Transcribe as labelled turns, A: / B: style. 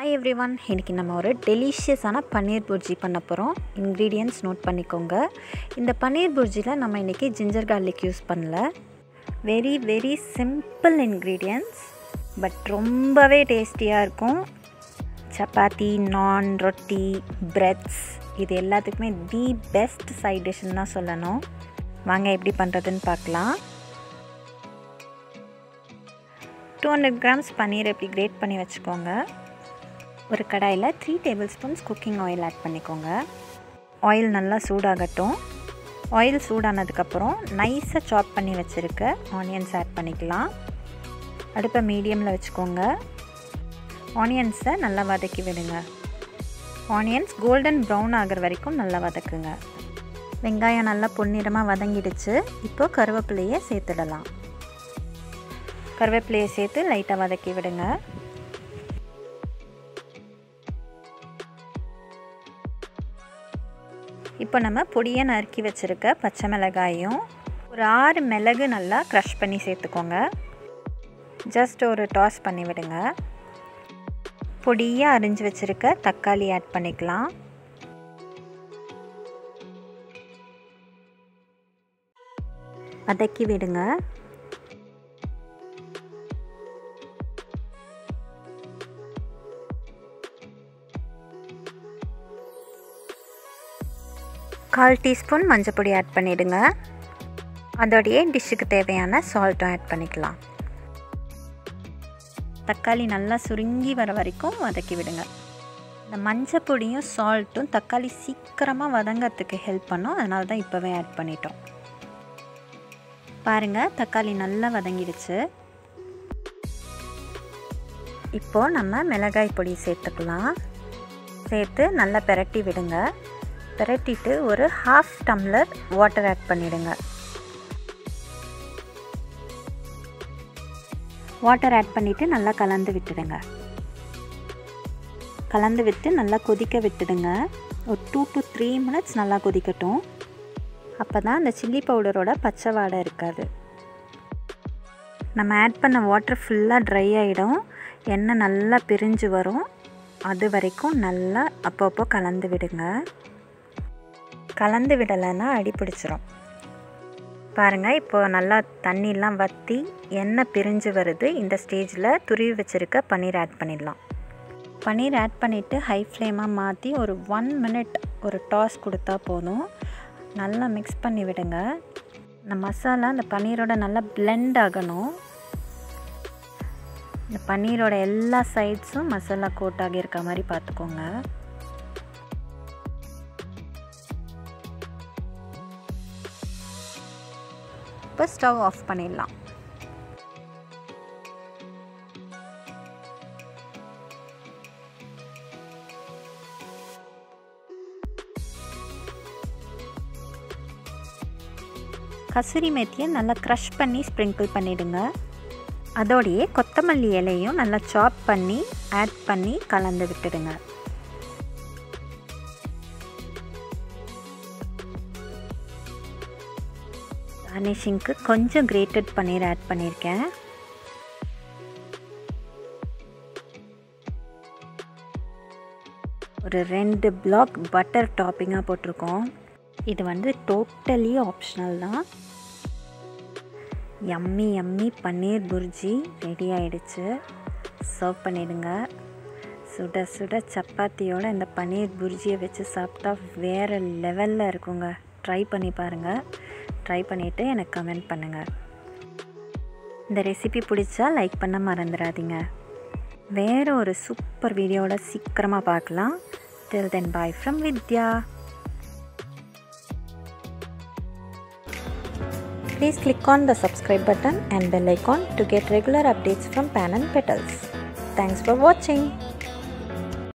A: Hi every one இன்றைக்கி நம்ம ஒரு டெலிஷியஸான பன்னீர் புர்ஜி பண்ண போகிறோம் இன்க்ரீடியன்ட்ஸ் நோட் பண்ணிக்கோங்க இந்த பன்னீர் புர்ஜியில் நம்ம இன்றைக்கி ஜிஞ்சர் கார்லிக் யூஸ் பண்ணல very very simple ingredients but ரொம்பவே டேஸ்டியாக இருக்கும் சப்பாத்தி நான் ரொட்டி பிரெட்ஸ் இது எல்லாத்துக்குமே தி பெஸ்ட் சைட் டிஷ்ஷுன்னு தான் சொல்லணும் வாங்க எப்படி பண்ணுறதுன்னு பார்க்கலாம் டூ ஹண்ட்ரட் கிராம்ஸ் பன்னீர் எப்படி கிரேட் பண்ணி வச்சுக்கோங்க ஒரு கடாயில் three tablespoons cooking oil add பண்ணிக்கோங்க ஆயில் நல்லா சூடாகட்டும் ஆயில் சூடானதுக்கப்புறம் நைஸாக சாப் பண்ணி வச்சுருக்க ஆனியன்ஸ் ஆட் பண்ணிக்கலாம் அடுப்பை மீடியமில் வச்சுக்கோங்க ஆனியன்ஸை நல்லா வதக்கி விடுங்க ஆனியன்ஸ் கோல்டன் ப்ரௌன் ஆகிற வரைக்கும் நல்லா வதக்குங்க வெங்காயம் நல்லா பொன்னிறமாக வதங்கிடுச்சு இப்போது கருவேப்பிலையை சேர்த்துடலாம் கருவேப்பிலையை சேர்த்து லைட்டாக வதக்கி விடுங்க இப்போ நம்ம பொடியை நறுக்கி வச்சுருக்க பச்சை மிளகாயும் ஒரு ஆறு மிளகு நல்லா க்ரஷ் பண்ணி சேர்த்துக்கோங்க ஜஸ்ட் ஒரு டாஸ் பண்ணி விடுங்க பொடியாக அரிஞ்சு வச்சுருக்க தக்காளி ஆட் பண்ணிக்கலாம் வதக்கி விடுங்க கால் டீஸ்பூன் மஞ்சப்பொடி ஆட் பண்ணிவிடுங்க அதோடையே டிஷ்ஷுக்கு தேவையான சால்ட்டும் ஆட் பண்ணிக்கலாம் தக்காளி நல்லா சுருங்கி வர வரைக்கும் வதக்கி விடுங்க இந்த மஞ்சள் பொடியும் சால்ட்டும் தக்காளி சீக்கிரமாக வதங்கிறதுக்கு ஹெல்ப் பண்ணும் அதனால தான் இப்போவே ஆட் பண்ணிட்டோம் பாருங்கள் தக்காளி நல்லா வதங்கிடுச்சு இப்போது நம்ம மிளகாய் பொடி சேர்த்துக்கலாம் சேர்த்து நல்லா பெரட்டி விடுங்க பெரட்டிட்டு ஒரு ஹாஃப் டம்ளர் வாட்டர் ஆட் பண்ணிவிடுங்க வாட்டர் ஆட் பண்ணிவிட்டு நல்லா கலந்து விட்டுடுங்க கலந்து விட்டு நல்லா கொதிக்க விட்டுடுங்க ஒரு டூ டு த்ரீ மினிட்ஸ் நல்லா கொதிக்கட்டும் அப்போ தான் அந்த சில்லி பவுடரோட பச்சை வாடை இருக்காது நம்ம ஆட் பண்ண வாட்டர் ஃபுல்லாக ட்ரை ஆகிடும் எண்ணெய் நல்லா பிரிஞ்சு வரும் அது வரைக்கும் நல்லா அப்பப்போ கலந்து விடுங்க கலந்து விடலைன்னா அடி பிடிச்சிரும் பாருங்கள் இப்போ நல்லா தண்ணிலாம் வற்றி எண்ணெய் பிரிஞ்சு வருது இந்த ஸ்டேஜில் துருவி வச்சுருக்க பன்னீர் ஆட் பண்ணிடலாம் பன்னீர் ஆட் பண்ணிவிட்டு ஹை ஃப்ளேமாக மாற்றி ஒரு ஒன் மினிட் ஒரு டாஸ் கொடுத்தா போதும் நல்லா மிக்ஸ் பண்ணி விடுங்க இந்த மசாலா இந்த பன்னீரோட நல்லா பிளெண்ட் ஆகணும் இந்த பன்னீரோட எல்லா சைட்ஸும் மசாலா கோட் ஆகியிருக்க மாதிரி பார்த்துக்கோங்க இப்போ ஸ்டவ் ஆஃப் பண்ணிடலாம் கசூரி மேத்தியை நல்லா க்ரஷ் பண்ணி ஸ்ப்ரிங்கிள் பண்ணிவிடுங்க அதோடையே கொத்தமல்லி இலையும் நல்லா சாப் பண்ணி ஆட் பண்ணி கலந்து விட்டுடுங்க கார்னிஷிங்க்கு கொஞ்சம் கிரேட்டட் பன்னீர் ஆட் பண்ணியிருக்கேன் ஒரு ரெண்டு பிளாக் பட்டர் டாப்பிங்காக போட்டிருக்கோம் இது வந்து டோட்டலி ஆப்ஷனல் தான் yummy yummy paneer bhurji ready ஆகிடுச்சு சர்வ் பண்ணிடுங்க சுட சுட சப்பாத்தியோட இந்த பன்னீர் புர்ஜியை வச்சு சாப்பிட்டா வேறு லெவலில் இருக்குங்க ட்ரை பண்ணி பாருங்கள் ட்ரை பண்ணிவிட்டு எனக்கு கமெண்ட் பண்ணுங்கள் இந்த ரெசிபி பிடிச்சா லைக் பண்ண மறந்துடாதீங்க வேறு ஒரு சூப்பர் வீடியோவோட சீக்கிரமாக பார்க்கலாம் till then bye from Vidya Please click on the subscribe button and bell icon to get regular updates from Pan and Petals. Thanks for watching.